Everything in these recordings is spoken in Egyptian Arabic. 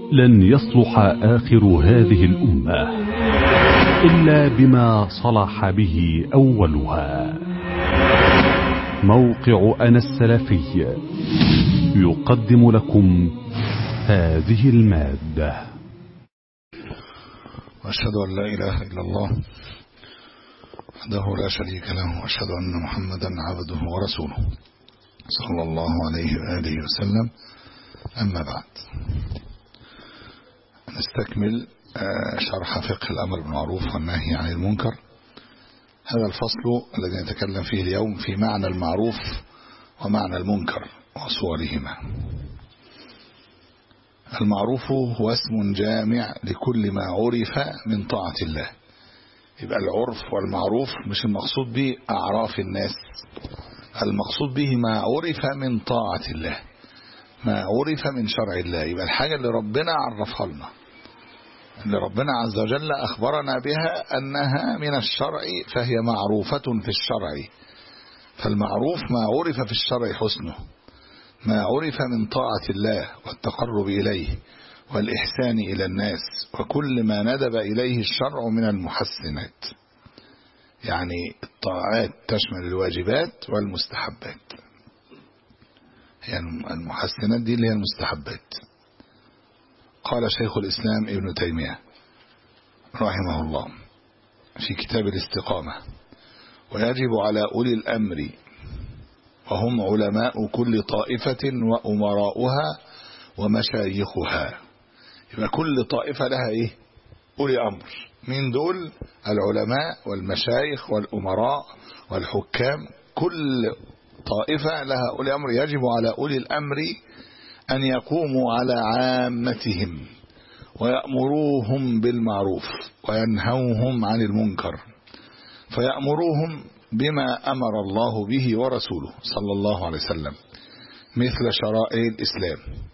لن يصلح آخر هذه الأمة إلا بما صلح به أولها موقع أنا السلفي يقدم لكم هذه المادة وأشهد أن لا إله إلا الله وحده لا شريك له وأشهد أن محمدا عبده ورسوله صلى الله عليه وآله وسلم أما بعد نستكمل شرح فقه الأمر بالمعروف والنهي عن المنكر هذا الفصل الذي نتكلم فيه اليوم في معنى المعروف ومعنى المنكر وصورهما المعروف هو اسم جامع لكل ما عرف من طاعة الله يبقى العرف والمعروف مش المقصود به أعراف الناس المقصود به ما عرف من طاعة الله ما عرف من شرع الله يبقى الحاجة اللي ربنا عرفها لنا اللي ربنا عز وجل أخبرنا بها أنها من الشرع فهي معروفة في الشرع فالمعروف ما عرف في الشرع حسنه ما عرف من طاعة الله والتقرب إليه والإحسان إلى الناس وكل ما ندب إليه الشرع من المحسنات يعني الطاعات تشمل الواجبات والمستحبات هي المحسنات دي اللي هي المستحبات قال شيخ الإسلام ابن تيمية رحمه الله في كتاب الاستقامة ويجب على أولي الأمر وهم علماء كل طائفة وأمراؤها ومشايخها يبقى كل طائفة لها إيه أولي أمر من دول العلماء والمشايخ والأمراء والحكام كل طائفة لها أولي أمر يجب على أولي الأمر أن يقوموا على عامتهم ويأمروهم بالمعروف وينهوهم عن المنكر فيأمروهم بما أمر الله به ورسوله صلى الله عليه وسلم مثل شرائع الإسلام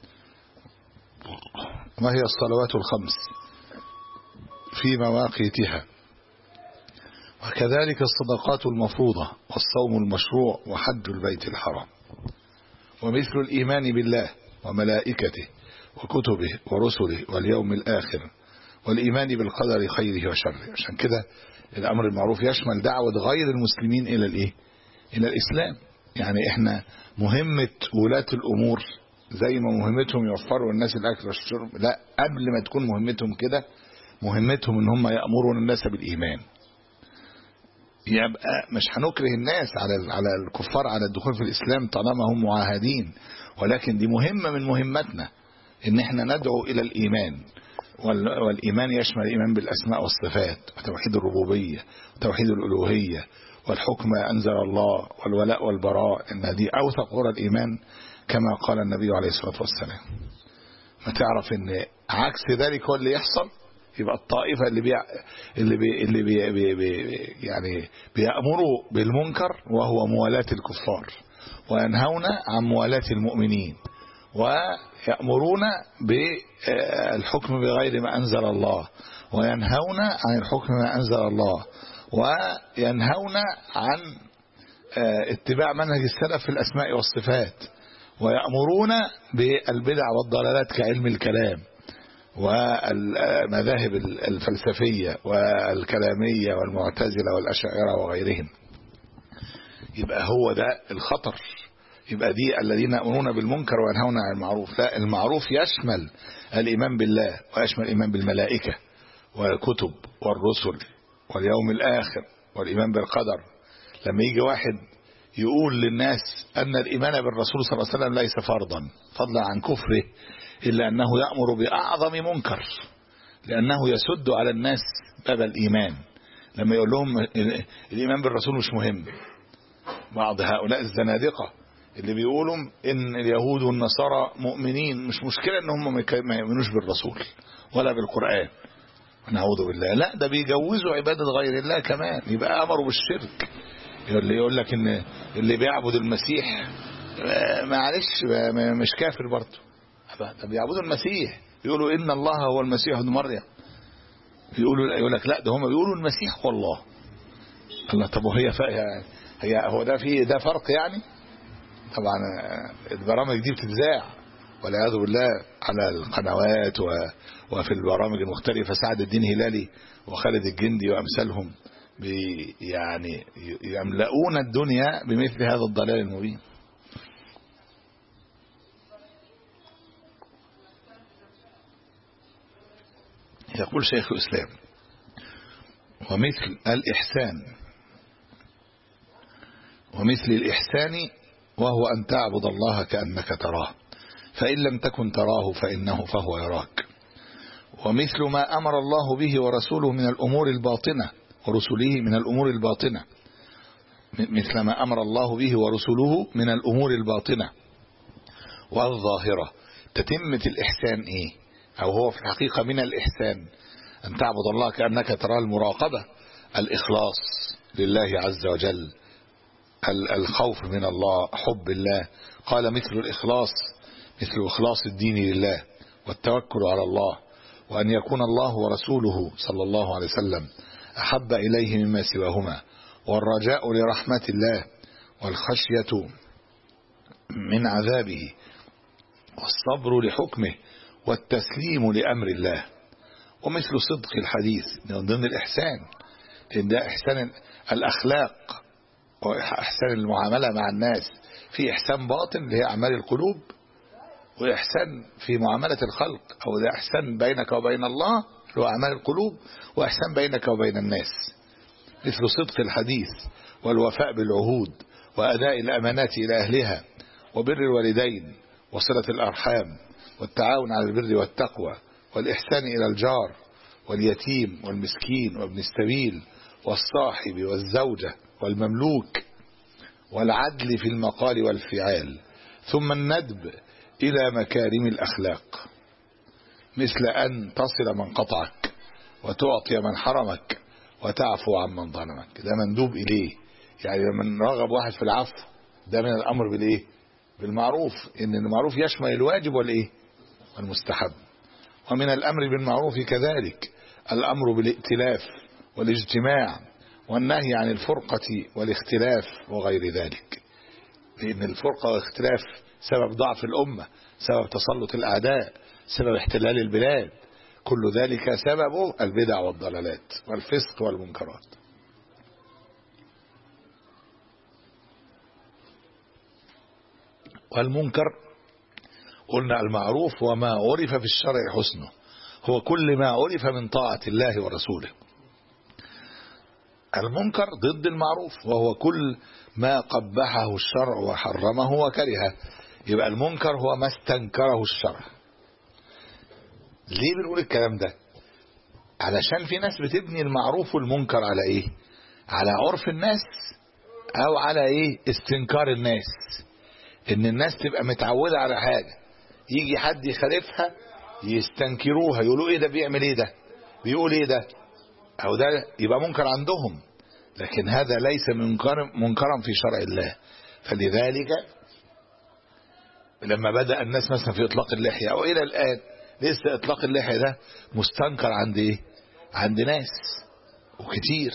وهي الصلوات الخمس في مواقيتها وكذلك الصدقات المفروضة والصوم المشروع وحج البيت الحرام ومثل الإيمان بالله وملائكته وكتبه ورسله واليوم الآخر والإيمان بالقدر خيره وشره عشان كده الأمر المعروف يشمل دعوة غير المسلمين إلى الإيه؟ إلى الإسلام يعني إحنا مهمة ولاة الأمور زي ما مهمتهم يوفروا الناس الأكل والشرب لا قبل ما تكون مهمتهم كده مهمتهم ان هم يأمرون الناس بالإيمان يبقى مش هنكره الناس على على الكفار على الدخول في الإسلام طالما هم معاهدين ولكن دي مهمة من مهمتنا ان احنا ندعو إلى الإيمان والإيمان يشمل الإيمان بالأسماء والصفات وتوحيد الربوبية وتوحيد الألوهية والحكم أنزل الله والولاء والبراء إن دي أوثق قرى الإيمان كما قال النبي عليه الصلاة والسلام ما تعرف ان عكس ذلك هو اللي يحصل يبقى الطائفة اللي بي اللي بي اللي بي بي بي يعني بيأمروا بالمنكر وهو موالاة الكفار وينهون عن موالاة المؤمنين ويأمرون بالحكم بغير ما أنزل الله وينهون عن الحكم ما أنزل الله وينهون عن اتباع منهج السلف في الأسماء والصفات ويأمرون بالبدع والضلالات كعلم الكلام والمذاهب الفلسفية والكلامية والمعتزلة والأشاعرة وغيرهم يبقى هو ده الخطر يبقى دي الذين يأمرون بالمنكر وينهون عن المعروف لا المعروف يشمل الإيمان بالله ويشمل الإيمان بالملائكة والكتب والرسل واليوم الآخر والإيمان بالقدر لما يجي واحد يقول للناس أن الإيمان بالرسول صلى الله عليه وسلم ليس فرضا فضلا عن كفره إلا أنه يأمر بأعظم منكر لأنه يسد على الناس باب الإيمان لما يقول لهم الإيمان بالرسول مش مهم بعض هؤلاء الزنادقة اللي بيقولوا إن اليهود والنصارى مؤمنين مش مشكلة إن هم ما يؤمنوش بالرسول ولا بالقرآن نعوذ بالله لا ده بيجوزوا عبادة غير الله كمان يبقى أمروا بالشرك اللي يقول لك ان اللي بيعبد المسيح معلش مش كافر برضه طب بيعبدوا المسيح يقولوا ان الله هو المسيح ابن مريم يقولوا يقول لك لا ده هم بيقولوا المسيح هو الله الله طب وهي هي هو ده في ده فرق يعني طبعا البرامج دي بتتذاع والعياذ بالله على القنوات وفي البرامج المختلفة سعد الدين هلالي وخالد الجندي وأمثالهم يعني يملؤون الدنيا بمثل هذا الضلال المبين يقول شيخ الإسلام ومثل الإحسان ومثل الإحسان وهو أن تعبد الله كأنك تراه فإن لم تكن تراه فإنه فهو يراك ومثل ما أمر الله به ورسوله من الأمور الباطنة ورسله من الأمور الباطنة مثل ما أمر الله به ورسله من الأمور الباطنة والظاهرة تتمة الإحسان إيه أو هو في الحقيقة من الإحسان أن تعبد الله كأنك ترى المراقبة الإخلاص لله عز وجل الخوف من الله حب الله قال مثل الإخلاص مثل إخلاص الدين لله والتوكل على الله وأن يكون الله ورسوله صلى الله عليه وسلم أحب إليه مما سواهما والرجاء لرحمة الله والخشية من عذابه والصبر لحكمه والتسليم لأمر الله ومثل صدق الحديث من ضمن الإحسان إن ده إحسان الأخلاق وإحسان المعاملة مع الناس في إحسان باطن اللي هي أعمال القلوب وإحسان في معاملة الخلق أو ده إحسان بينك وبين الله اللي هو أعمال القلوب وإحسان بينك وبين الناس مثل صدق الحديث والوفاء بالعهود وأداء الأمانات إلى أهلها وبر الوالدين وصلة الأرحام والتعاون على البر والتقوى والإحسان إلى الجار واليتيم والمسكين وابن السبيل والصاحب والزوجة والمملوك والعدل في المقال والفعال ثم الندب إلى مكارم الأخلاق مثل أن تصل من قطعك وتعطي من حرمك وتعفو عن من ظلمك ده مندوب إليه يعني من رغب واحد في العفو ده من الأمر بالإيه بالمعروف إن المعروف يشمل الواجب والإيه والمستحب ومن الأمر بالمعروف كذلك الأمر بالائتلاف والاجتماع والنهي عن الفرقة والاختلاف وغير ذلك لأن الفرقة والاختلاف سبب ضعف الأمة سبب تسلط الأعداء سبب احتلال البلاد كل ذلك سببه البدع والضلالات والفسق والمنكرات والمنكر قلنا المعروف وما عرف في الشرع حسنه هو كل ما عرف من طاعة الله ورسوله المنكر ضد المعروف وهو كل ما قبحه الشرع وحرمه وكرهه يبقى المنكر هو ما استنكره الشرع ليه بنقول الكلام ده علشان في ناس بتبني المعروف والمنكر على ايه على عرف الناس او على ايه استنكار الناس ان الناس تبقى متعودة على حاجة يجي حد يخالفها يستنكروها يقولوا ايه ده بيعمل ايه ده بيقول ايه ده او ده يبقى منكر عندهم لكن هذا ليس منكر منكرا في شرع الله فلذلك لما بدأ الناس مثلا في اطلاق اللحية او الى الان لسه اطلاق اللحية ده مستنكر عند ايه عند ناس وكتير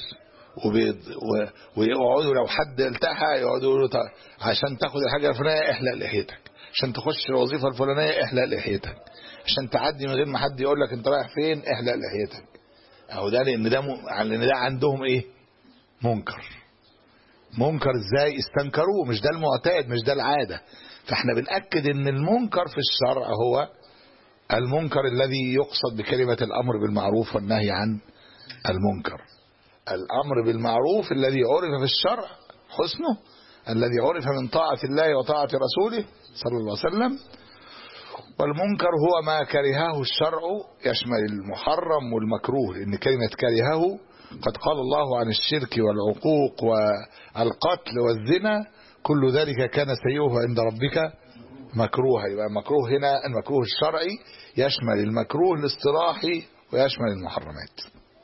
ويقعدوا لو حد التحى يقعدوا يقولوا عشان تاخد الحاجة الفلانية احلق لحيتك عشان تخش الوظيفة الفلانية احلق لحيتك عشان تعدي من غير ما حد يقول لك انت رايح فين احلق لحيتك او ده لان ده م... لان ده عندهم ايه منكر منكر ازاي استنكروه مش ده المعتاد مش ده العاده فاحنا بنأكد ان المنكر في الشرع هو المنكر الذي يقصد بكلمة الامر بالمعروف والنهي عن المنكر الامر بالمعروف الذي عرف في الشرع حسنه الذي عرف من طاعة الله وطاعة رسوله صلى الله عليه وسلم والمنكر هو ما كرهه الشرع يشمل المحرم والمكروه إن كلمة كرهه قد قال الله عن الشرك والعقوق والقتل والزنا كل ذلك كان سيئه عند ربك مكروها يبقى المكروه هنا المكروه الشرعي يشمل المكروه الاصطلاحي ويشمل المحرمات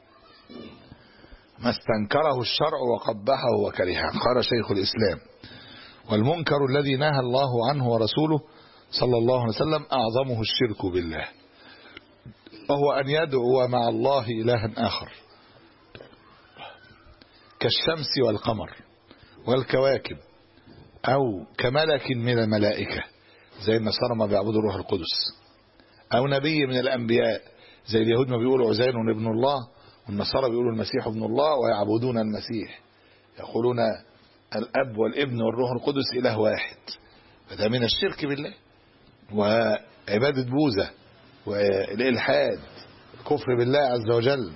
ما استنكره الشرع وقبحه وكرهه قال شيخ الإسلام والمنكر الذي نهى الله عنه ورسوله صلى الله عليه وسلم أعظمه الشرك بالله وهو أن يدعو مع الله إلها آخر كالشمس والقمر والكواكب أو كملك من الملائكة زي النصارى ما بيعبدوا الروح القدس او نبي من الانبياء زي اليهود ما بيقولوا عزير ابن الله والنصارى بيقولوا المسيح ابن الله ويعبدون المسيح يقولون الاب والابن والروح القدس اله واحد فده من الشرك بالله وعباده بوذا والالحاد الكفر بالله عز وجل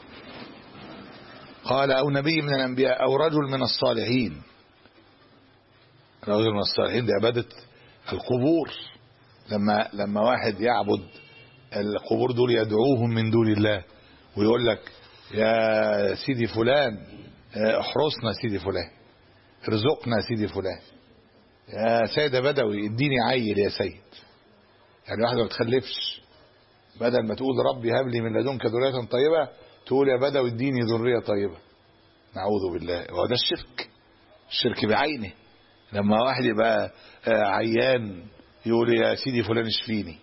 قال او نبي من الانبياء او رجل من الصالحين رجل من الصالحين دي عباده القبور لما لما واحد يعبد القبور دول يدعوهم من دون الله ويقول لك يا سيدي فلان احرسنا سيدي فلان ارزقنا سيدي فلان يا سيدة بدوي اديني عيل يا سيد يعني واحد ما بتخلفش بدل ما تقول ربي هب لي من لدنك ذرية طيبة تقول يا بدوي اديني ذرية طيبة نعوذ بالله وهو ده الشرك الشرك بعينه لما واحد يبقى عيان يقول يا سيدي فلان اشفيني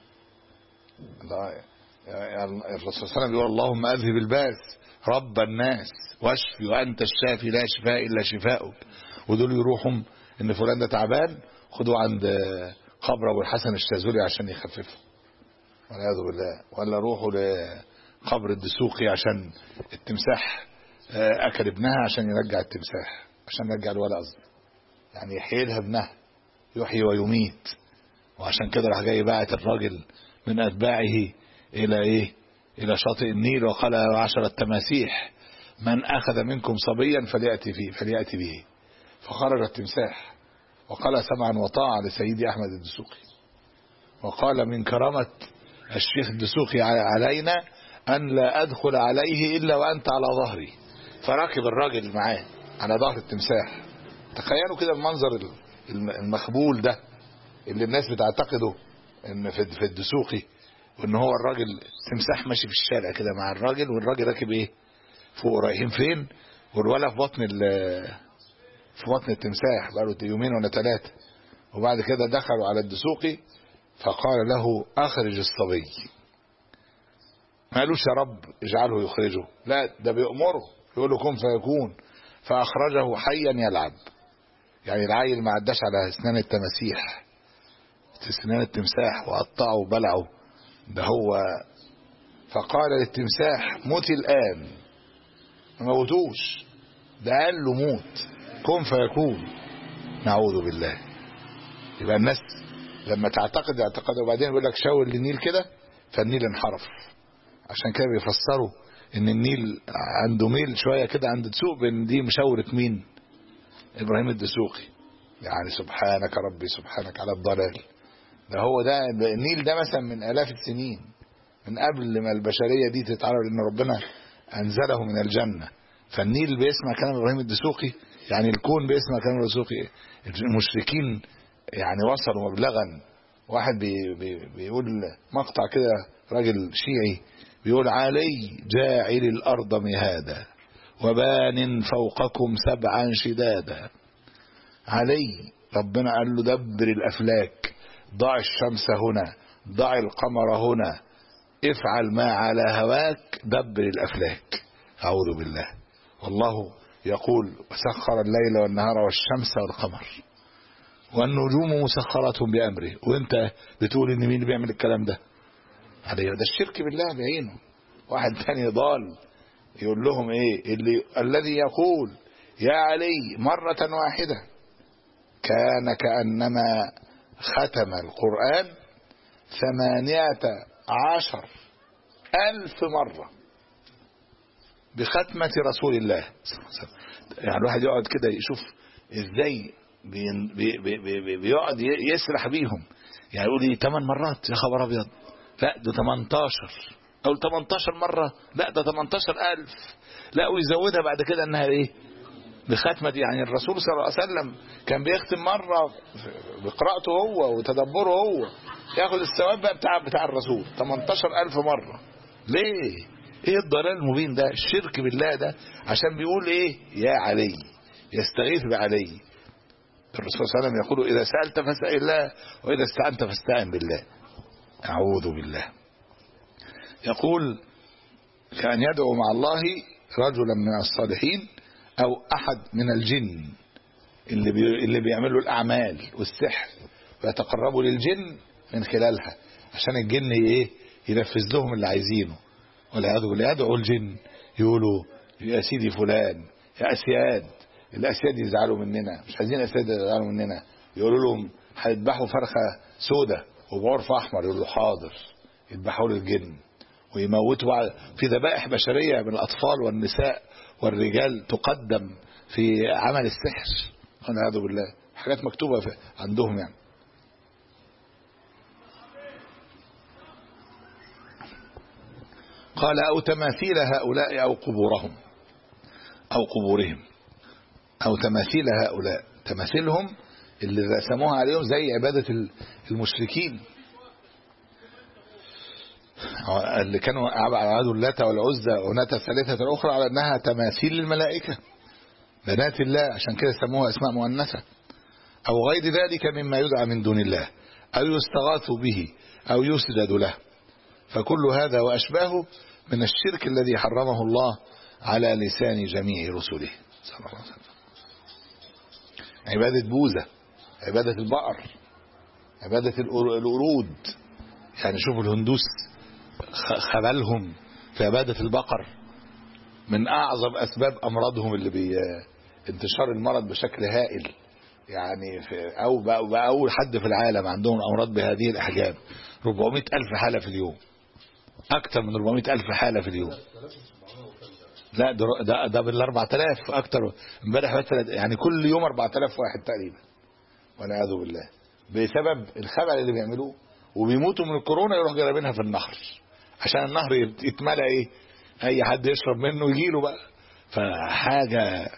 الرسول صلى الله عليه وسلم يقول اللهم اذهب الباس رب الناس واشفي وانت الشافي لا شفاء الا شفاؤك ودول يروحوا ان فلان ده تعبان خدوه عند قبر ابو الحسن الشاذلي عشان يخففه والعياذ بالله ولا روحوا لقبر الدسوقي عشان التمساح اكل ابنها عشان يرجع التمساح عشان يرجع الولد قصدي يعني يحيي لها ابنها يحيي ويميت وعشان كده راح جاي باعت الراجل من اتباعه الى ايه الى شاطئ النيل وقال عشرة تماسيح من اخذ منكم صبيا فلياتي فيه فلياتي به فخرج التمساح وقال سمعا وطاعة لسيدي احمد الدسوقي وقال من كرامة الشيخ الدسوقي علينا ان لا ادخل عليه الا وانت على ظهري فركب الراجل معاه على ظهر التمساح تخيلوا كده المنظر المخبول ده اللي الناس بتعتقده ان في الدسوقي وان هو الراجل تمساح ماشي في الشارع كده مع الراجل والراجل راكب ايه فوق رايحين فين والولا في بطن في بطن التمساح بقاله يومين ولا ثلاثه وبعد كده دخلوا على الدسوقي فقال له اخرج الصبي ما قالوش يا رب اجعله يخرجه لا ده بيأمره يقول له كن فيكون فاخرجه حيا يلعب يعني العيل ما عداش على اسنان التماسيح اسنان التمساح وقطعه وبلعه ده هو فقال للتمساح موت الآن ما موتوش ده قال له موت كن فيكون نعوذ بالله يبقى الناس لما تعتقد اعتقاد وبعدين يقول لك شاور للنيل كده فالنيل انحرف عشان كده بيفسروا ان النيل عنده ميل شويه كده عند دسوق بان دي مشاوره مين ابراهيم الدسوقي يعني سبحانك ربي سبحانك على الضلال ده هو ده النيل ده مثلا من الاف السنين من قبل ما البشريه دي تتعرف ان ربنا انزله من الجنه فالنيل بيسمع كلام ابراهيم الدسوقي يعني الكون بيسمع كلام الدسوقي المشركين يعني وصلوا مبلغا واحد بي بي بيقول مقطع كده راجل شيعي بيقول علي جاعل الارض مهادا وبان فوقكم سبعا شدادا علي ربنا قال له دبر الافلاك ضع الشمس هنا ضع القمر هنا افعل ما على هواك دبر الافلاك اعوذ بالله والله يقول وسخر الليل والنهار والشمس والقمر والنجوم مسخرات بامره وانت بتقول ان مين اللي بيعمل الكلام ده عليه ده الشرك بالله بعينه واحد تاني ضال يقول لهم ايه اللي الذي يقول يا علي مرة واحدة كان كأنما ختم القرآن ثمانية عشر ألف مرة بختمة رسول الله يعني الواحد يقعد كده يشوف ازاي بي بي بي بيقعد يسرح بيهم يعني يقول لي 8 مرات يا خبر ابيض لا ده 18 او 18 مرة لا ده 18000 لا ويزودها بعد كده انها ايه بختمة يعني الرسول صلى الله عليه وسلم كان بيختم مرة بقراءته هو وتدبره هو ياخد الثواب بقى بتاع بتاع الرسول 18000 مرة ليه ايه الضلال المبين ده الشرك بالله ده عشان بيقول ايه يا علي يستغيث بعلي الرسول صلى الله عليه وسلم يقول اذا سألت فاسأل الله واذا استعنت فاستعن بالله اعوذ بالله يقول كان يدعو مع الله رجلا من الصالحين او احد من الجن اللي بي اللي بيعملوا الاعمال والسحر ويتقربوا للجن من خلالها عشان الجن ايه ينفذ لهم اللي عايزينه والعياذ بالله يدعوا الجن يقولوا يا سيدي فلان يا اسياد الاسياد يزعلوا مننا مش عايزين اسياد يزعلوا مننا يقولوا لهم هيذبحوا فرخه سودة وبعرف احمر يقول له حاضر يذبحوا له الجن ويموتوا بعض في ذبائح بشريه من الاطفال والنساء والرجال تقدم في عمل السحر والعياذ بالله حاجات مكتوبه في عندهم يعني قال أو تماثيل هؤلاء أو قبورهم أو قبورهم أو تماثيل هؤلاء تماثيلهم اللي رسموها عليهم زي عبادة المشركين اللي كانوا عبادوا اللات والعزى ونات الثالثة الأخرى على أنها تماثيل الملائكة بنات الله عشان كده سموها أسماء مؤنثة أو غير ذلك مما يدعى من دون الله أو يستغاث به أو يسجد له فكل هذا وأشباهه من الشرك الذي حرمه الله على لسان جميع رسله صلى الله عليه وسلم عبادة بوزة عبادة البقر عبادة القرود يعني شوفوا الهندوس خبلهم في عبادة البقر من أعظم أسباب أمراضهم اللي بي انتشار المرض بشكل هائل يعني في أو بقى أول حد في العالم عندهم أمراض بهذه الأحجام 400 ألف حالة في اليوم أكثر من 400 ألف حالة في اليوم لا ده ده, ده بال 4000 أكثر امبارح بس يعني كل يوم 4000 واحد تقريبا والعياذ بالله بسبب الخبل اللي بيعملوه وبيموتوا من الكورونا يروحوا جايبينها في النهر عشان النهر يتملى ايه اي حد يشرب منه يجي له بقى فحاجه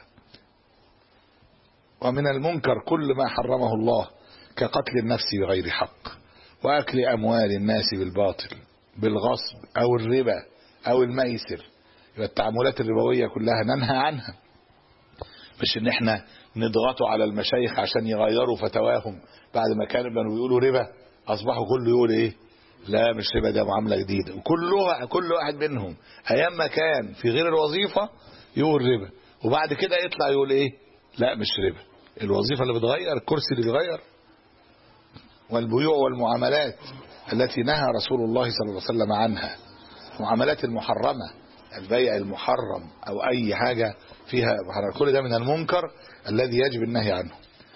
ومن المنكر كل ما حرمه الله كقتل النفس بغير حق واكل اموال الناس بالباطل بالغصب او الربا او الميسر يبقى التعاملات الربويه كلها ننهى عنها مش ان احنا نضغطوا على المشايخ عشان يغيروا فتواهم بعد ما كانوا بيقولوا ربا اصبحوا كله يقول ايه لا مش ربا ده معامله جديده وكله كل واحد منهم ايام ما كان في غير الوظيفه يقول ربا وبعد كده يطلع يقول ايه لا مش ربا الوظيفه اللي بتغير الكرسي اللي بيغير والبيوع والمعاملات التي نهى رسول الله صلى الله عليه وسلم عنها المعاملات المحرمه البيع المحرم او اي حاجه فيها محرم كل ده من المنكر الذي يجب النهي عنه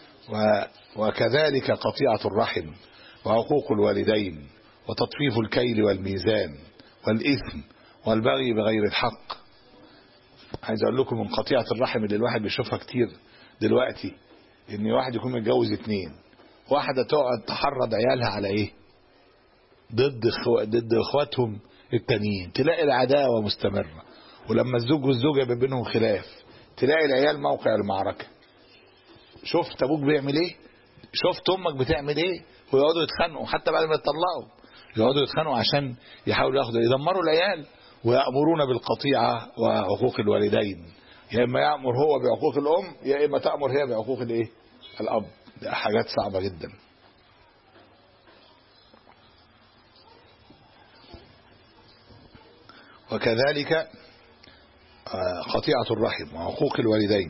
وكذلك قطيعه الرحم وعقوق الوالدين وتطفيف الكيل والميزان والإثم والبغي بغير الحق عايز اقول لكم من قطيعة الرحم اللي الواحد بيشوفها كتير دلوقتي ان واحد يكون متجوز اتنين واحدة تقعد تحرض عيالها على ايه ضد اخو... ضد اخواتهم التانيين تلاقي العداوة مستمرة ولما الزوج والزوجة يبقى بينهم خلاف تلاقي العيال موقع المعركة شفت ابوك بيعمل ايه شفت امك بتعمل ايه ويقعدوا يتخانقوا حتى بعد ما يطلقوا يقعدوا يتخانقوا عشان يحاولوا ياخدوا يدمروا العيال ويأمرون بالقطيعة وعقوق الوالدين يا إما يأمر هو بعقوق الأم يا إما تأمر هي بعقوق الإيه الأب ده حاجات صعبة جدا وكذلك قطيعة الرحم وعقوق الوالدين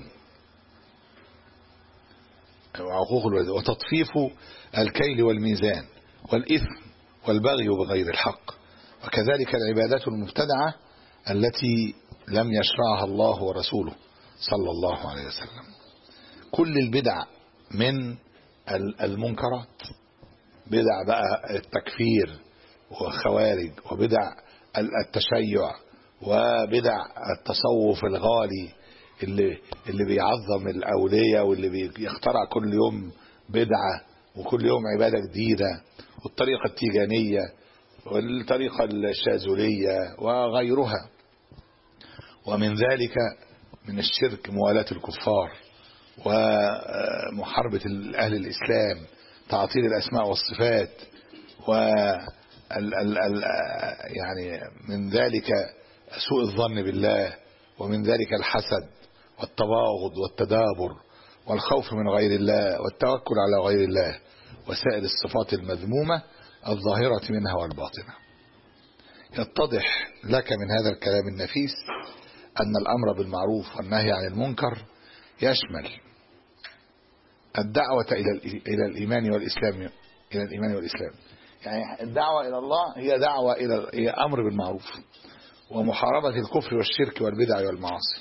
وعقوق الوالدين وتطفيف الكيل والميزان والإثم والبغي بغير الحق وكذلك العبادات المبتدعة التي لم يشرعها الله ورسوله صلى الله عليه وسلم كل البدع من المنكرات بدع بقى التكفير وخوارج وبدع التشيع وبدع التصوف الغالي اللي اللي بيعظم الاولياء واللي بيخترع كل يوم بدعه وكل يوم عباده جديده والطريقه التيجانيه والطريقه الشاذليه وغيرها ومن ذلك من الشرك موالاه الكفار ومحاربه اهل الاسلام تعطيل الاسماء والصفات و ال ال ال يعني من ذلك سوء الظن بالله ومن ذلك الحسد والتباغض والتدابر والخوف من غير الله والتوكل على غير الله وسائر الصفات المذمومة الظاهرة منها والباطنة يتضح لك من هذا الكلام النفيس أن الأمر بالمعروف والنهي عن المنكر يشمل الدعوة إلى إلى الإيمان والإسلام إلى الإيمان والإسلام يعني الدعوة إلى الله هي دعوة إلى هي أمر بالمعروف ومحاربة الكفر والشرك والبدع والمعاصي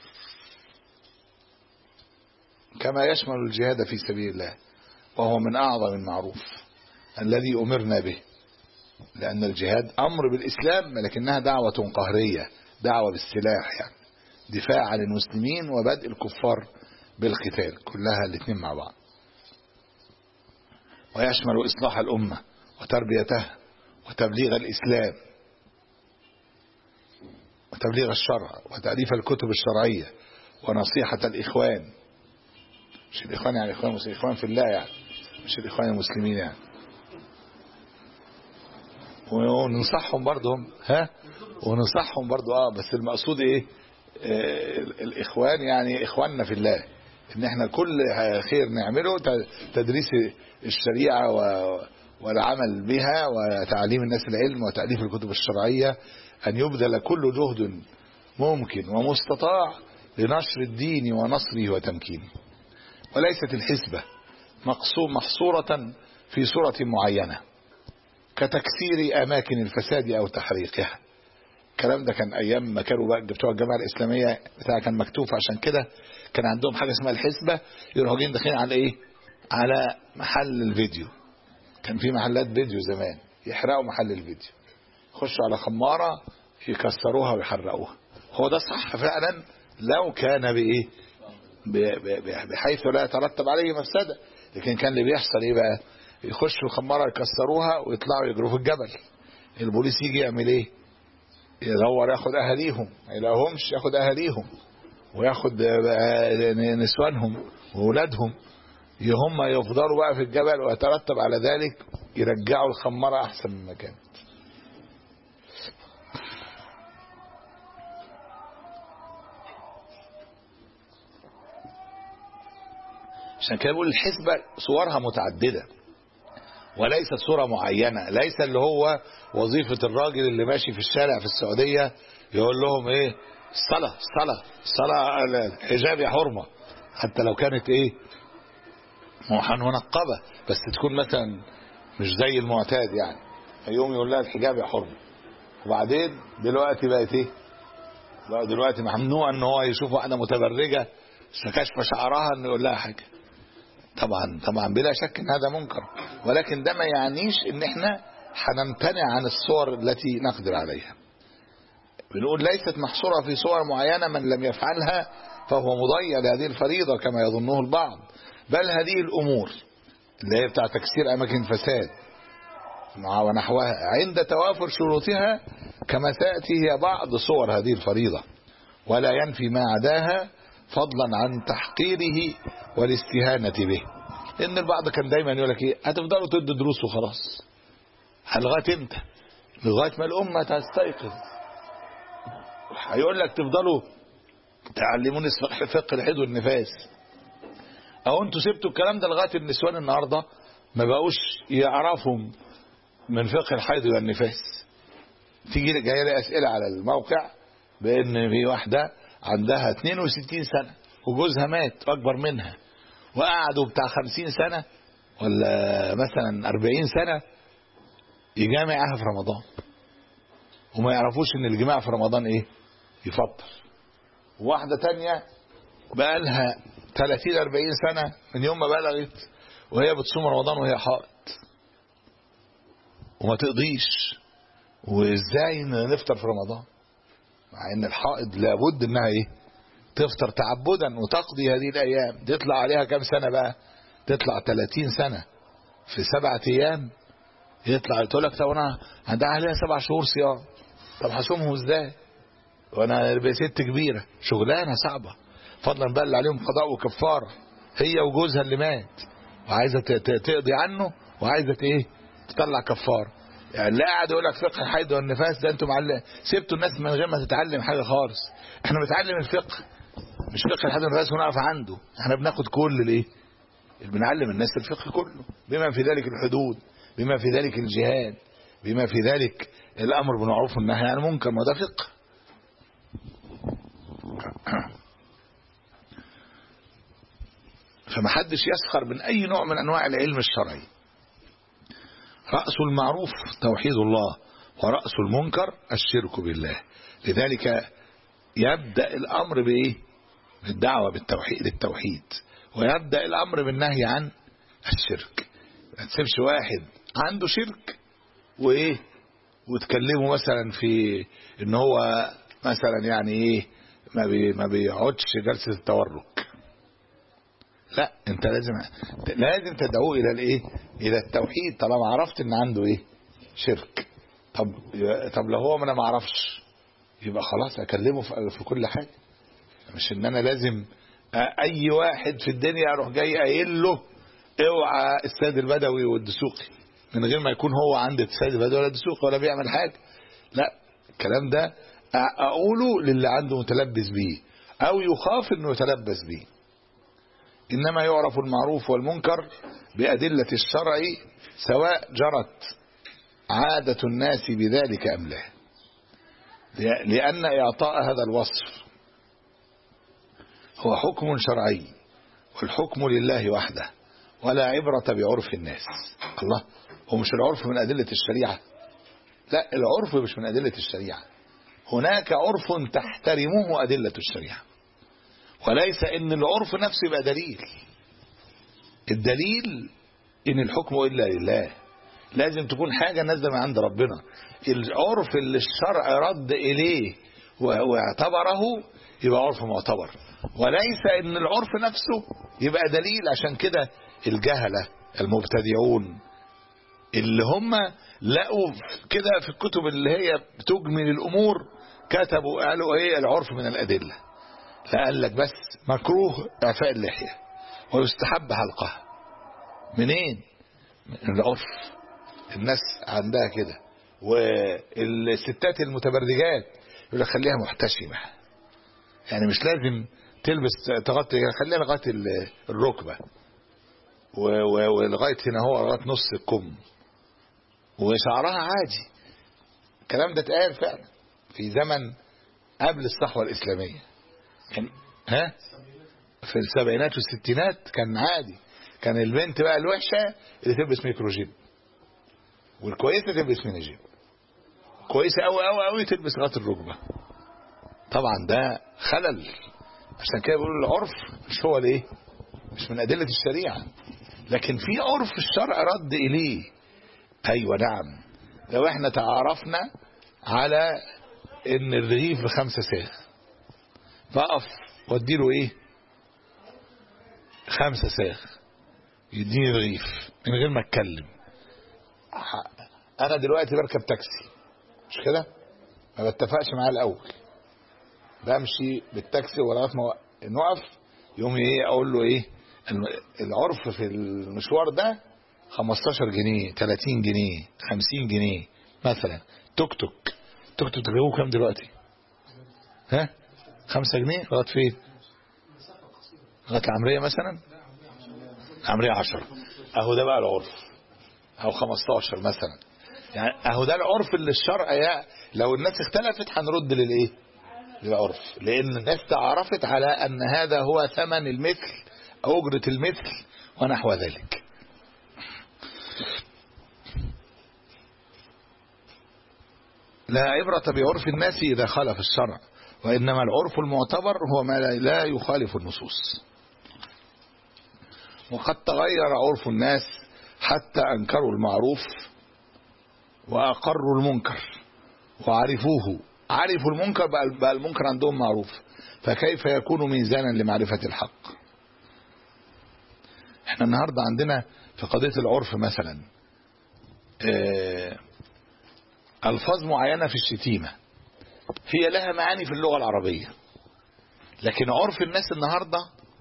كما يشمل الجهاد في سبيل الله وهو من أعظم المعروف الذي أمرنا به لأن الجهاد أمر بالإسلام لكنها دعوة قهرية دعوة بالسلاح يعني دفاع عن المسلمين وبدء الكفار بالقتال كلها الاثنين مع بعض ويشمل إصلاح الأمة وتربيتها وتبليغ الإسلام وتبليغ الشرع وتأليف الكتب الشرعية ونصيحة الإخوان مش الإخوان يعني إخوان مسلمين إخوان في الله يعني مش الإخوان المسلمين يعني وننصحهم برضه ها وننصحهم برضه اه بس المقصود ايه آه الاخوان يعني اخواننا في الله ان احنا كل خير نعمله تدريس الشريعه والعمل بها وتعليم الناس العلم وتاليف الكتب الشرعيه ان يبذل كل جهد ممكن ومستطاع لنشر الدين ونصره وتمكينه وليست الحسبه مقصوم محصوره في صوره معينه كتكسير اماكن الفساد او تحريقها الكلام ده كان ايام ما كانوا بقى بتوع الجماعه الاسلاميه بتاع كان مكتوب عشان كده كان عندهم حاجه اسمها الحسبه يروحوا جايين داخلين على ايه على محل الفيديو كان في محلات فيديو زمان يحرقوا محل الفيديو يخشوا على خماره يكسروها ويحرقوها هو ده صح فعلا لو كان بايه بحيث لا يترتب عليه مفسده لكن كان اللي بيحصل ايه بقى يخشوا الخماره يكسروها ويطلعوا يجروا في الجبل البوليس يجي يعمل ايه يدور ياخد اهاليهم ما يلاقيهمش ياخد اهاليهم وياخد نسوانهم واولادهم هم يفضلوا بقى في الجبل ويترتب على ذلك يرجعوا الخماره احسن من كانت عشان كده بقول الحسبه صورها متعدده وليست صورة معينة ليس اللي هو وظيفة الراجل اللي ماشي في الشارع في السعودية يقول لهم ايه الصلاة الصلاة الصلاة الحجاب يا حرمة حتى لو كانت ايه منقبة بس تكون مثلا مش زي المعتاد يعني يوم يقول لها الحجاب يا حرمة وبعدين دلوقتي بقت ايه دلوقتي ممنوع ان هو يشوف واحدة متبرجة كشف شعرها انه يقول لها حاجة طبعا طبعا بلا شك ان هذا منكر ولكن ده ما يعنيش ان احنا هنمتنع عن الصور التي نقدر عليها بنقول ليست محصورة في صور معينة من لم يفعلها فهو مضيع لهذه الفريضة كما يظنه البعض بل هذه الأمور اللي هي بتاع تكسير أماكن فساد ونحوها عند توافر شروطها كما تأتي هي بعض صور هذه الفريضة ولا ينفي ما عداها فضلا عن تحقيره والاستهانة به لأن البعض كان دايما يقول لك ايه هتفضلوا تدوا دروس وخلاص لغاية امتى لغاية ما الأمة تستيقظ هيقول لك تفضلوا تعلموني فقه الحيض والنفاس او انتوا سبتوا الكلام ده لغايه النسوان النهارده ما بقوش يعرفوا من فقه الحيض والنفاس تيجي جايه لي اسئله على الموقع بان في واحده عندها 62 سنه وجوزها مات اكبر منها وقعدوا بتاع 50 سنه ولا مثلا 40 سنه يجامعها في رمضان وما يعرفوش ان الجماع في رمضان ايه يفطر واحدة تانية بقى لها 30 40 سنة من يوم ما بلغت وهي بتصوم رمضان وهي حائط وما تقضيش وازاي نفطر في رمضان مع ان الحائض لابد انها ايه تفطر تعبدا وتقضي هذه الايام تطلع عليها كام سنة بقى تطلع 30 سنة في سبعة ايام يطلع تقول لك طب انا عندها عليها سبع شهور صيام طب هصومهم ازاي وانا ست كبيره شغلانه صعبه فضلا بقى اللي عليهم قضاء وكفاره هي وجوزها اللي مات وعايزه تقضي عنه وعايزه ايه تطلع كفاره يعني لا قاعد يقول لك فقه الحيض والنفاس ده انتم معلم سبتوا الناس من غير ما تتعلم حاجه خالص احنا بنتعلم الفقه مش فقه الحيض والنفاس ونقف عنده احنا بناخد كل الايه بنعلم الناس الفقه كله بما في ذلك الحدود بما في ذلك الجهاد بما في ذلك الامر بالمعروف والنهي عن المنكر ما ده فقه فما حدش يسخر من اي نوع من انواع العلم الشرعي رأس المعروف توحيد الله ورأس المنكر الشرك بالله لذلك يبدأ الأمر بإيه بالدعوة بالتوحيد للتوحيد ويبدأ الأمر بالنهي عن الشرك ما تسيبش واحد عنده شرك وإيه وتكلمه مثلا في ان هو مثلا يعني ايه ما بي ما بيقعدش جلسه التورك لا انت لازم لازم تدعوه الى الايه الى التوحيد طالما عرفت ان عنده ايه شرك طب طب لو هو ما انا ما اعرفش يبقى خلاص اكلمه في, في كل حاجه مش ان انا لازم اي واحد في الدنيا اروح جاي قايل له اوعى السيد البدوي والدسوقي من غير ما يكون هو عند السيد البدوي ولا الدسوقي ولا بيعمل حاجه لا الكلام ده اقوله للي عنده متلبس بيه او يخاف انه يتلبس بيه انما يعرف المعروف والمنكر بادله الشرع سواء جرت عاده الناس بذلك ام لا لان اعطاء هذا الوصف هو حكم شرعي والحكم لله وحده ولا عبرة بعرف الناس الله هو مش العرف من أدلة الشريعة لا العرف مش من أدلة الشريعة هناك عرف تحترمه أدلة الشريعة وليس ان العرف نفسه يبقى دليل الدليل ان الحكم الا لله لازم تكون حاجه نازله من عند ربنا العرف اللي الشرع رد اليه واعتبره يبقى عرف معتبر وليس ان العرف نفسه يبقى دليل عشان كده الجهله المبتدعون اللي هم لقوا كده في الكتب اللي هي بتجمل الامور كتبوا قالوا ايه العرف من الادله فقال لك بس مكروه اعفاء اللحيه ويستحب حلقها منين من العرف الناس عندها كده والستات المتبرجات يقول لك خليها محتشمه يعني مش لازم تلبس تغطي خليها لغايه الركبه ولغايه هنا هو لغايه نص الكم وشعرها عادي الكلام ده اتقال فعلا في زمن قبل الصحوه الاسلاميه كان ها في السبعينات والستينات كان عادي كان البنت بقى الوحشه اللي تلبس ميكروجيب والكويسه تلبس مينيجيب كويسه قوي قوي قوي تلبس لغايه الركبه طبعا ده خلل عشان كده بيقولوا العرف مش هو الايه مش من ادله الشريعه لكن في عرف الشرع رد اليه ايوه نعم لو احنا تعارفنا على ان الرغيف بخمسه ساغ فاقف واديله ايه خمسه ساغ يديني رغيف من غير ما اتكلم انا دلوقتي بركب تاكسي مش كده ما بتفقش معاه الاول بمشي بالتاكسي ولغايه ما نقف يوم ايه اقول له ايه العرف في المشوار ده 15 جنيه 30 جنيه 50 جنيه مثلا توك توك توك توك تجيبوه كام دلوقتي ها 5 جنيه لغايه فين لغايه العمريه مثلا العمريه 10 اهو ده بقى العرف او 15 مثلا يعني اهو ده العرف اللي الشرع يا لو الناس اختلفت هنرد للايه للعرف لان الناس تعرفت على ان هذا هو ثمن المثل او اجره المثل ونحو ذلك لا عبرة بعرف الناس إذا خالف الشرع وإنما العرف المعتبر هو ما لا يخالف النصوص وقد تغير عرف الناس حتى أنكروا المعروف وأقروا المنكر وعرفوه عرفوا المنكر بقى المنكر عندهم معروف فكيف يكون ميزانا لمعرفة الحق احنا النهاردة عندنا في قضية العرف مثلا اه ألفاظ معينة في الشتيمة هي لها معاني في اللغة العربية لكن عرف الناس النهاردة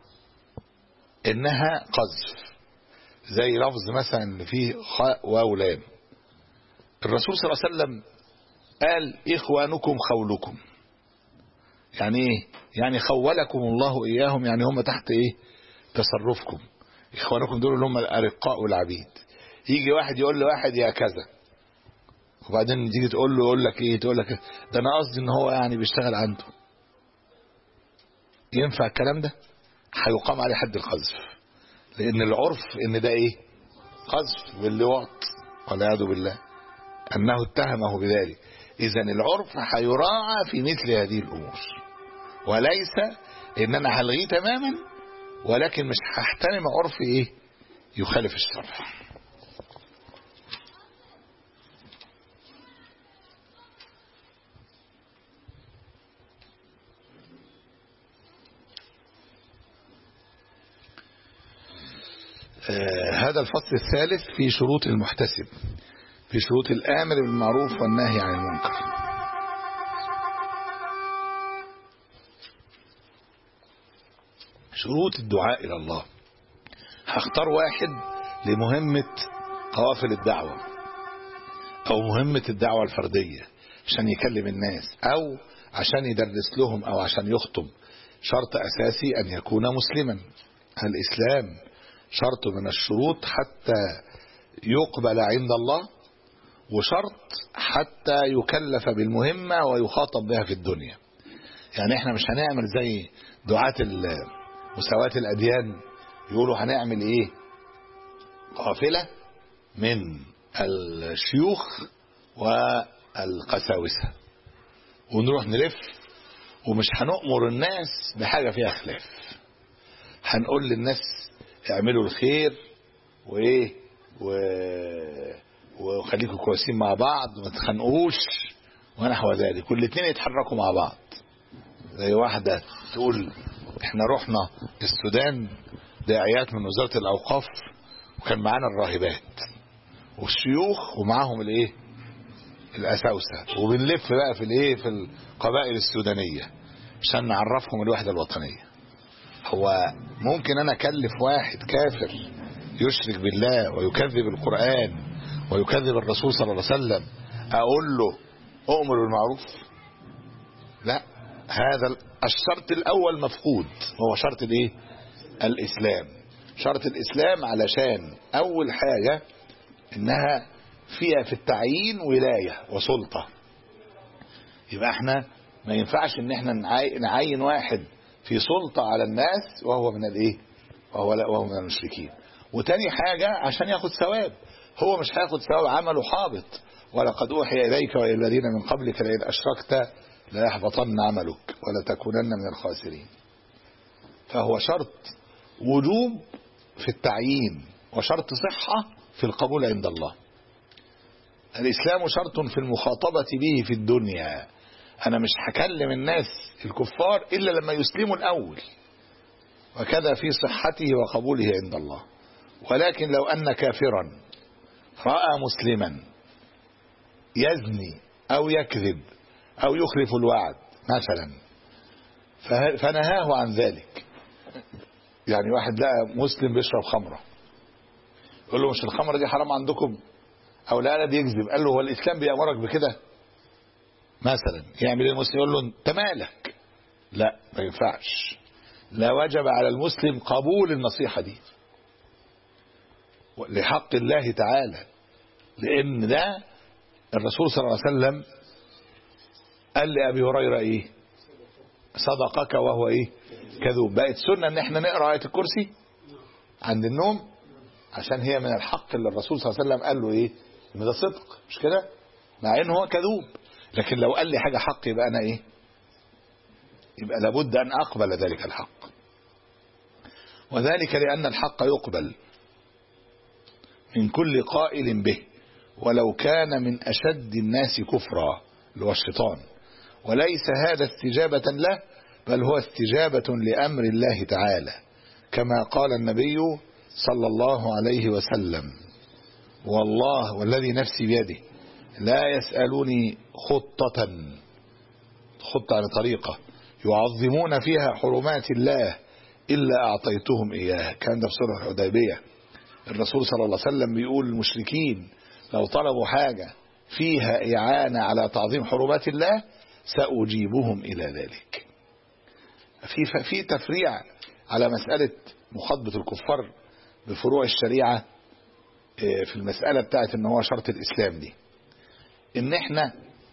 إنها قذف زي لفظ مثلا اللي فيه خاء واو لام الرسول صلى الله عليه وسلم قال إخوانكم خولكم يعني إيه يعني خولكم الله إياهم يعني هم تحت إيه تصرفكم إخوانكم دول اللي هم الأرقاء والعبيد يجي واحد يقول لواحد يا كذا وبعدين تيجي تقول له يقول لك ايه تقول لك ده انا قصدي ان هو يعني بيشتغل عنده ينفع الكلام ده هيقام عليه حد القذف لان العرف ان ده ايه قذف باللواط والعياذ بالله أنه اتهمه بذلك إذا العرف هيراعى في مثل هذه الأمور وليس إن أنا هلغيه تماما ولكن مش هحترم عرف إيه يخالف الشرع آه هذا الفصل الثالث في شروط المحتسب في شروط الآمر بالمعروف والنهي عن المنكر شروط الدعاء إلى الله هختار واحد لمهمة قوافل الدعوة أو مهمة الدعوة الفردية عشان يكلم الناس أو عشان يدرس لهم أو عشان يخطب شرط أساسي أن يكون مسلما الإسلام شرط من الشروط حتى يقبل عند الله وشرط حتى يكلف بالمهمة ويخاطب بها في الدنيا يعني احنا مش هنعمل زي دعاة مساواة الأديان يقولوا هنعمل ايه قافلة من الشيوخ والقساوسة ونروح نلف ومش هنؤمر الناس بحاجة فيها خلاف هنقول للناس اعملوا الخير وايه و... وخليكم كويسين مع بعض وما تخانقوش ونحو ذلك والاثنين يتحركوا مع بعض زي واحدة تقول احنا رحنا السودان داعيات من وزارة الأوقاف وكان معانا الراهبات والشيوخ ومعاهم الايه الأساوسة وبنلف بقى في الايه في القبائل السودانية عشان نعرفهم الوحدة الوطنية هو ممكن انا اكلف واحد كافر يشرك بالله ويكذب القرآن ويكذب الرسول صلى الله عليه وسلم اقول له اؤمر بالمعروف لا هذا الشرط الاول مفقود هو شرط الايه الاسلام شرط الاسلام علشان اول حاجة انها فيها في التعيين ولاية وسلطة يبقى احنا ما ينفعش ان احنا نعين واحد في سلطة على الناس وهو من الايه وهو, وهو من المشركين وتاني حاجة عشان ياخد ثواب هو مش هياخد ثواب عمله حابط ولقد اوحي اليك والى الذين من قبلك لئن اشركت ليحبطن عملك ولا تكونن من الخاسرين فهو شرط وجوب في التعيين وشرط صحة في القبول عند الله الإسلام شرط في المخاطبة به في الدنيا أنا مش هكلم الناس الكفار إلا لما يسلموا الأول وكذا في صحته وقبوله عند الله ولكن لو أن كافرا رأى مسلما يزني أو يكذب أو يخلف الوعد مثلا فنهاه عن ذلك يعني واحد لقى مسلم بيشرب خمرة يقول له مش الخمرة دي حرام عندكم أو لا دي يكذب قال له هو الإسلام بيأمرك بكده مثلا يعمل المسلم يقول له انت مالك لا ما ينفعش لا وجب على المسلم قبول النصيحة دي لحق الله تعالى لأن ده الرسول صلى الله عليه وسلم قال لأبي هريرة إيه صدقك وهو إيه كذوب بقت سنة ان احنا نقرأ آية الكرسي عند النوم عشان هي من الحق اللي الرسول صلى الله عليه وسلم قال له ايه ان ده صدق مش كده مع ان هو كذوب لكن لو قال لي حاجة حق يبقى انا ايه يبقى لابد ان اقبل ذلك الحق وذلك لان الحق يقبل من كل قائل به ولو كان من اشد الناس كفرا اللي هو الشيطان وليس هذا استجابة له بل هو استجابة لأمر الله تعالى كما قال النبي صلى الله عليه وسلم والله والذي نفسي بيده لا يسألوني خطة خطة يعني طريقة يعظمون فيها حرمات الله إلا أعطيتهم إياها كان ده في سورة الحديبية الرسول صلى الله عليه وسلم بيقول للمشركين لو طلبوا حاجة فيها إعانة على تعظيم حرمات الله سأجيبهم إلى ذلك في في تفريع على مسألة مخاطبة الكفار بفروع الشريعة في المسألة بتاعت ان هو شرط الإسلام دي ان احنا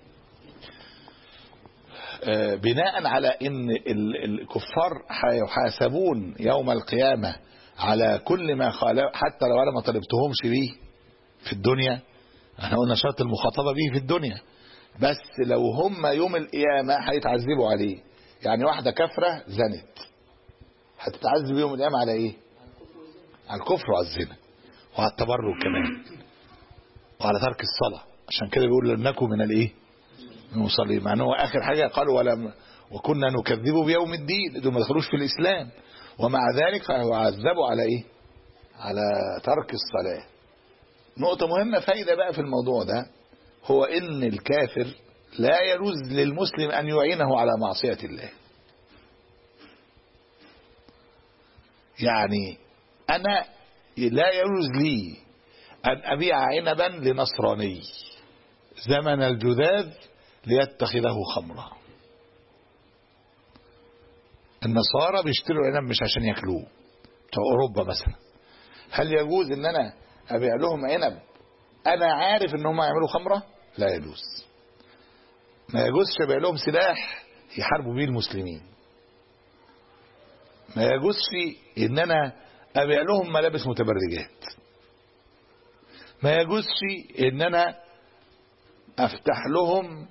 بناء على ان الكفار هيحاسبون يوم القيامة على كل ما خالف حتى لو انا ما طلبتهمش بيه في الدنيا احنا قلنا شرط المخاطبة به في الدنيا بس لو هم يوم القيامة هيتعذبوا عليه يعني واحدة كفرة زنت هتتعذب يوم القيامة على ايه على الكفر وعلى الزنا وعلى التبرج كمان وعلى ترك الصلاة عشان كده بيقول لنكم من الايه من المصلين مع انه اخر حاجة قالوا ولم وكنا نكذب بيوم الدين دول ما دخلوش في الاسلام ومع ذلك فعذبوا على ايه على ترك الصلاة نقطة مهمة فايدة بقى في الموضوع ده هو ان الكافر لا يجوز للمسلم ان يعينه على معصية الله يعني انا لا يجوز لي ان ابيع عنبا لنصراني زمن الجذاذ ليتخذه خمرا النصارى بيشتروا العنب مش عشان ياكلوه بتوع اوروبا مثلا هل يجوز ان انا ابيع لهم عنب انا عارف ان هم يعملوا خمره لا يجوز ما يجوزش ابيع لهم سلاح يحاربوا بيه المسلمين ما يجوزش ان انا ابيع لهم ملابس متبرجات ما يجوزش ان انا افتح لهم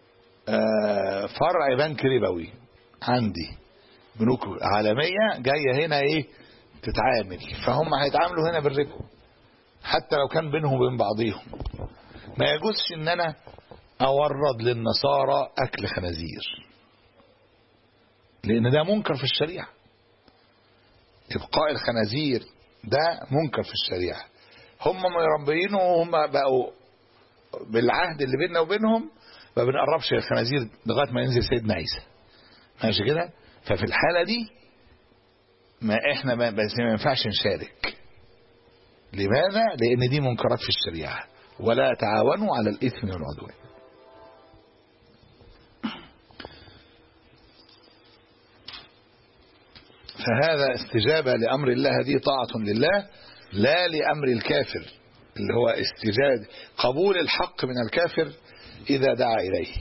فرع بنك ربوي عندي بنوك عالمية جاية هنا ايه تتعامل فهم هيتعاملوا هنا بالربا حتى لو كان بينهم وبين بعضيهم ما يجوزش ان انا اورد للنصارى اكل خنازير لان ده منكر في الشريعة ابقاء الخنازير ده منكر في الشريعة هم مربينه وهم بقوا بالعهد اللي بيننا وبينهم ما بنقربش الخنازير لغايه ما ينزل سيدنا عيسى ماشي كده ففي الحاله دي ما احنا ما بس ما ينفعش نشارك لماذا لان دي منكرات في الشريعه ولا تعاونوا على الاثم والعدوان فهذا استجابه لامر الله هذه طاعه لله لا لامر الكافر اللي هو استجاب قبول الحق من الكافر إذا دعا إليه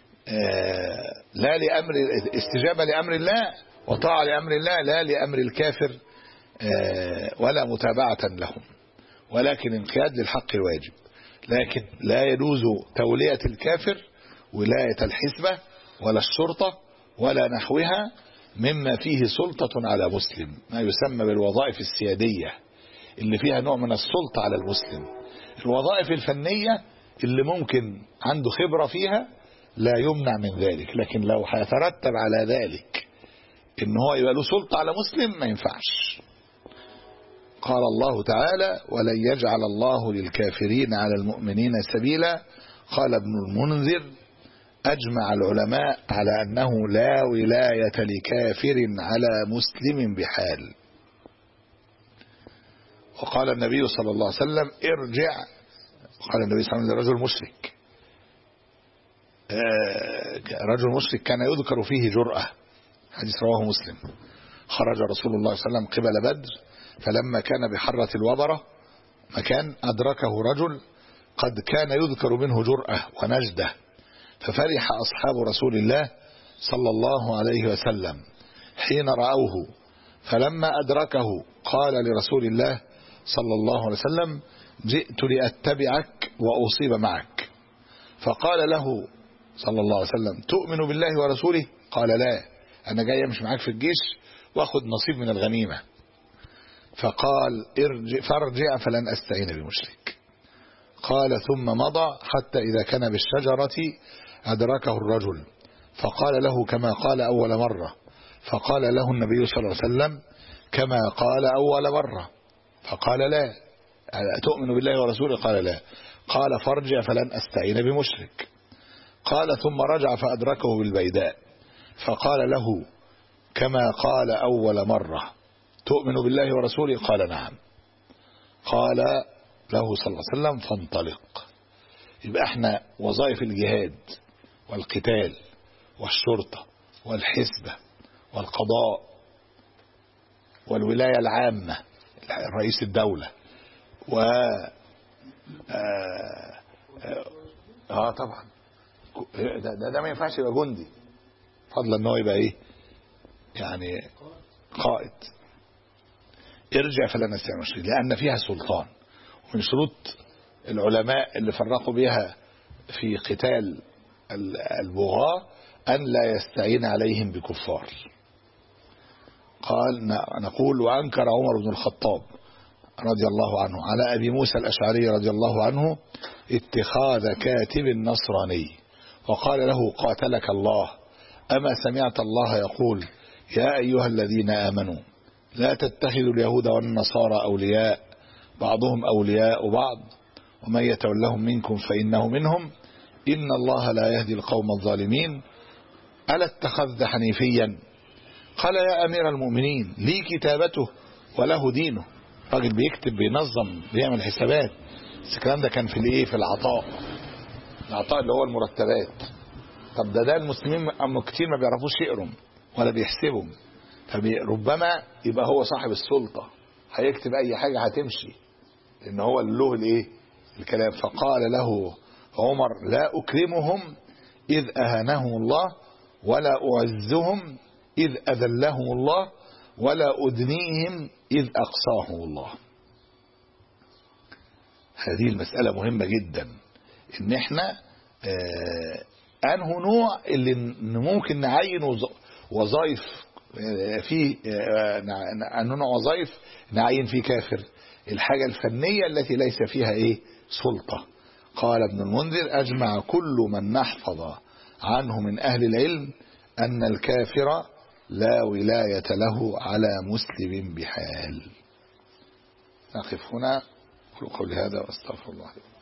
لا لأمر استجابة لأمر الله وطاعة لأمر الله لا لأمر الكافر ولا متابعة لهم ولكن انقياد للحق الواجب لكن لا يجوز تولية الكافر ولاية الحسبة ولا الشرطة ولا نحوها مما فيه سلطة على مسلم ما يسمى بالوظائف السيادية اللي فيها نوع من السلطة على المسلم الوظائف الفنية اللي ممكن عنده خبرة فيها لا يمنع من ذلك لكن لو هيترتب على ذلك ان هو يبقى له سلطة على مسلم ما ينفعش قال الله تعالى ولن يجعل الله للكافرين على المؤمنين سبيلا قال ابن المنذر أجمع العلماء على أنه لا ولاية لكافر على مسلم بحال وقال النبي صلى الله عليه وسلم ارجع قال النبي صلى الله عليه وسلم لرجل مشرك رجل مشرك كان يذكر فيه جرأة حديث رواه مسلم خرج رسول الله صلى الله عليه وسلم قبل بدر فلما كان بحرة الوبرة مكان أدركه رجل قد كان يذكر منه جرأة ونجدة ففرح أصحاب رسول الله صلى الله عليه وسلم حين رأوه فلما أدركه قال لرسول الله صلى الله عليه وسلم جئت لأتبعك وأصيب معك فقال له صلى الله عليه وسلم تؤمن بالله ورسوله قال لا أنا جاي أمشي معاك في الجيش وأخذ نصيب من الغنيمة فقال ارجع فارجع فلن أستعين بمشرك قال ثم مضى حتى إذا كان بالشجرة أدركه الرجل فقال له كما قال أول مرة فقال له النبي صلى الله عليه وسلم كما قال أول مرة فقال لا تؤمن بالله ورسوله قال لا قال فارجع فلن أستعين بمشرك قال ثم رجع فأدركه بالبيداء فقال له كما قال أول مرة تؤمن بالله ورسوله قال نعم قال له صلى الله عليه وسلم فانطلق يبقى احنا وظائف الجهاد والقتال والشرطة والحسبة والقضاء والولاية العامة رئيس الدولة و آه, آه, اه طبعا ده, ده, ده ما ينفعش يبقى جندي فضلا ان هو يبقى ايه يعني قائد ارجع فلا نستطيع مشرك لان فيها سلطان ومن شروط العلماء اللي فرقوا بها في قتال البغاة أن لا يستعين عليهم بكفار قال نقول وأنكر عمر بن الخطاب رضي الله عنه على أبي موسى الأشعري رضي الله عنه اتخاذ كاتب نصراني وقال له قاتلك الله أما سمعت الله يقول يا أيها الذين آمنوا لا تتخذوا اليهود والنصارى أولياء بعضهم أولياء بعض ومن يتولهم منكم فإنه منهم إن الله لا يهدي القوم الظالمين ألا اتخذت حنيفيا قال يا أمير المؤمنين لي كتابته وله دينه راجل بيكتب بينظم بيعمل حسابات بس الكلام ده كان في الايه في العطاء العطاء اللي هو المرتبات طب ده ده المسلمين أم كتير ما بيعرفوش يقروا ولا بيحسبوا فربما يبقى هو صاحب السلطة هيكتب أي حاجة هتمشي لأن هو اللي له الإيه الكلام فقال له عمر لا أكرمهم إذ أهانهم الله ولا أعزهم إذ أذلهم الله ولا أدنيهم إذ أقصاهم الله هذه المسألة مهمة جدا إن إحنا آه أنه نوع اللي ممكن نعين وظائف فيه أنه نوع وظائف نعين فيه كافر الحاجة الفنية التي ليس فيها إيه سلطة قال ابن المنذر أجمع كل من نحفظ عنه من أهل العلم أن الكافر لا ولاية له على مسلم بحال نقف هنا قولي هذا واستغفر الله لكم